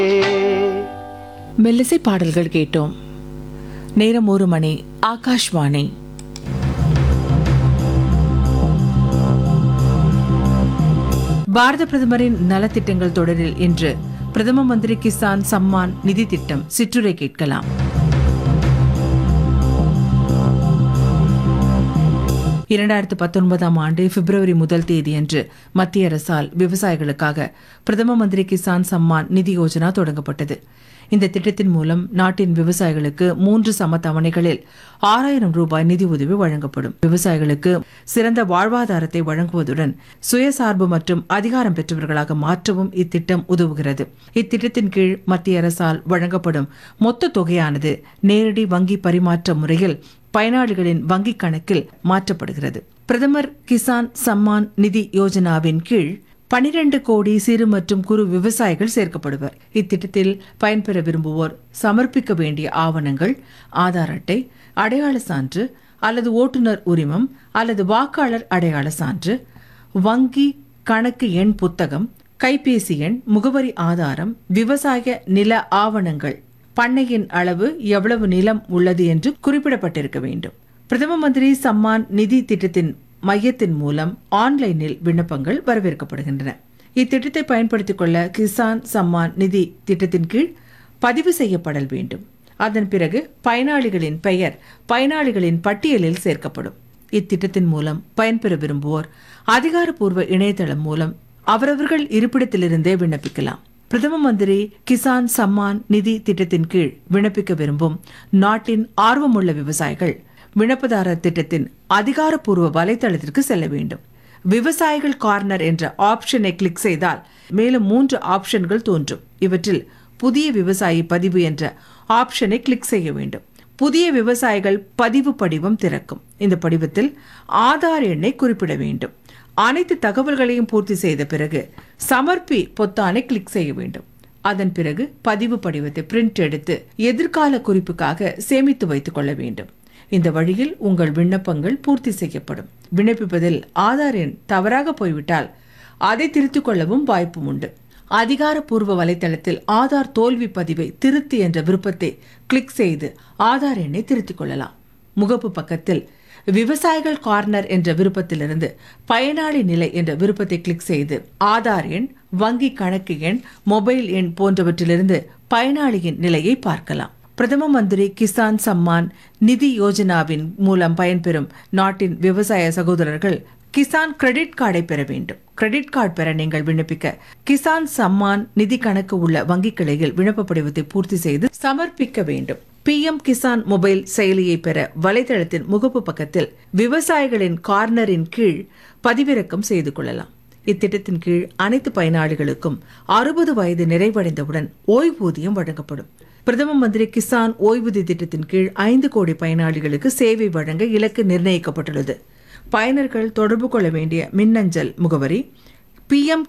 மெல்லிசை பாடல்கள் கேட்டோம் நேரம் ஒரு மணி ஆகாஷ்வாணி பாரத பிரதமரின் நலத்திட்டங்கள் தொடரில் இன்று பிரதம மந்திரி கிசான் சம்மான் நிதி திட்டம் சிற்றுரை கேட்கலாம் இரண்டாயிரத்து பத்தொன்பதாம் ஆண்டு பிப்ரவரி முதல் தேதியன்று மத்திய அரசால் விவசாயிகளுக்காக பிரதம மந்திரி கிசான் சம்மான் நிதி யோஜனா தொடங்கப்பட்டது இந்த திட்டத்தின் மூலம் நாட்டின் விவசாயிகளுக்கு மூன்று சம தவணைகளில் ஆறாயிரம் ரூபாய் நிதி உதவி வழங்கப்படும் விவசாயிகளுக்கு சிறந்த வாழ்வாதாரத்தை வழங்குவதுடன் சுயசார்பு மற்றும் அதிகாரம் பெற்றவர்களாக மாற்றவும் இத்திட்டம் உதவுகிறது இத்திட்டத்தின் கீழ் மத்திய அரசால் வழங்கப்படும் மொத்த தொகையானது நேரடி வங்கி பரிமாற்ற முறையில் பயனாளிகளின் வங்கிக் கணக்கில் மாற்றப்படுகிறது பிரதமர் கிசான் சம்மான் நிதி யோஜனாவின் கீழ் பனிரெண்டு கோடி சிறு மற்றும் குறு விவசாயிகள் சேர்க்கப்படுவர் இத்திட்டத்தில் பயன்பெற விரும்புவோர் சமர்ப்பிக்க வேண்டிய ஆவணங்கள் ஆதார் அட்டை அடையாள சான்று அல்லது ஓட்டுநர் உரிமம் அல்லது வாக்காளர் அடையாள சான்று வங்கி கணக்கு எண் புத்தகம் கைபேசி எண் முகவரி ஆதாரம் விவசாய நில ஆவணங்கள் பண்ணையின் அளவு எவ்வளவு நிலம் உள்ளது என்று குறிப்பிடப்பட்டிருக்க வேண்டும் பிரதம மந்திரி சம்மான் நிதி திட்டத்தின் மையத்தின் மூலம் ஆன்லைனில் விண்ணப்பங்கள் வரவேற்கப்படுகின்றன இத்திட்டத்தை பயன்படுத்திக் கொள்ள கிசான் சம்மான் நிதி திட்டத்தின் கீழ் பதிவு செய்யப்படல் வேண்டும் அதன் பிறகு பயனாளிகளின் பெயர் பயனாளிகளின் பட்டியலில் சேர்க்கப்படும் இத்திட்டத்தின் மூலம் பயன்பெற விரும்புவோர் அதிகாரப்பூர்வ இணையதளம் மூலம் அவரவர்கள் இருப்பிடத்திலிருந்தே விண்ணப்பிக்கலாம் பிரதம மந்திரி கிசான் சம்மான் நிதி திட்டத்தின் கீழ் விண்ணப்பிக்க விரும்பும் நாட்டின் ஆர்வமுள்ள விவசாயிகள் விண்ணப்பதாரர் திட்டத்தின் அதிகாரப்பூர்வ வலைத்தளத்திற்கு செல்ல வேண்டும் விவசாயிகள் கார்னர் என்ற ஆப்ஷனை கிளிக் செய்தால் மேலும் மூன்று ஆப்ஷன்கள் தோன்றும் இவற்றில் புதிய விவசாயி பதிவு என்ற ஆப்ஷனை கிளிக் செய்ய வேண்டும் புதிய விவசாயிகள் பதிவு படிவம் திறக்கும் இந்த படிவத்தில் ஆதார் எண்ணை குறிப்பிட வேண்டும் அனைத்து தகவல்களையும் பூர்த்தி செய்த பிறகு சமர்ப்பி பொத்தானை கிளிக் செய்ய வேண்டும் அதன் பிறகு பதிவு படிவத்தை பிரிண்ட் எடுத்து எதிர்கால குறிப்புக்காக சேமித்து வைத்துக் கொள்ள வேண்டும் இந்த வழியில் உங்கள் விண்ணப்பங்கள் பூர்த்தி செய்யப்படும் விண்ணப்பிப்பதில் ஆதார் எண் தவறாக போய்விட்டால் அதை திருத்திக் கொள்ளவும் வாய்ப்பும் உண்டு அதிகாரப்பூர்வ வலைத்தளத்தில் ஆதார் தோல்வி பதிவை திருத்தி என்ற விருப்பத்தை கிளிக் செய்து ஆதார் எண்ணை திருத்திக் கொள்ளலாம் முகப்பு பக்கத்தில் விவசாயிகள் கார்னர் என்ற விருப்பத்திலிருந்து பயனாளி நிலை என்ற விருப்பத்தை கிளிக் செய்து ஆதார் எண் வங்கி கணக்கு எண் மொபைல் எண் போன்றவற்றிலிருந்து பயனாளியின் நிலையை பார்க்கலாம் பிரதம மந்திரி கிசான் சம்மான் நிதி யோஜனாவின் மூலம் பயன்பெறும் நாட்டின் விவசாய சகோதரர்கள் கிசான் கிரெடிட் கார்டை பெற வேண்டும் கிரெடிட் கார்டு பெற நீங்கள் விண்ணப்பிக்க கிசான் சம்மான் நிதி கணக்கு உள்ள வங்கி கிளையில் விண்ணப்ப படிவத்தை பூர்த்தி செய்து சமர்ப்பிக்க வேண்டும் பிஎம் கிசான் மொபைல் செயலியை பெற வலைதளத்தின் முகப்பு பக்கத்தில் விவசாயிகளின் கார்னரின் கீழ் பதிவிறக்கம் செய்து கொள்ளலாம் இத்திட்டத்தின் கீழ் அனைத்து பயனாளிகளுக்கும் அறுபது வயது நிறைவடைந்தவுடன் ஓய்வூதியம் வழங்கப்படும் பிரதம மந்திரி கிசான் ஓய்வூதிய திட்டத்தின் கீழ் ஐந்து கோடி பயனாளிகளுக்கு சேவை வழங்க இலக்கு நிர்ணயிக்கப்பட்டுள்ளது பயனர்கள் தொடர்பு கொள்ள வேண்டிய மின்னஞ்சல் முகவரி பிஎம்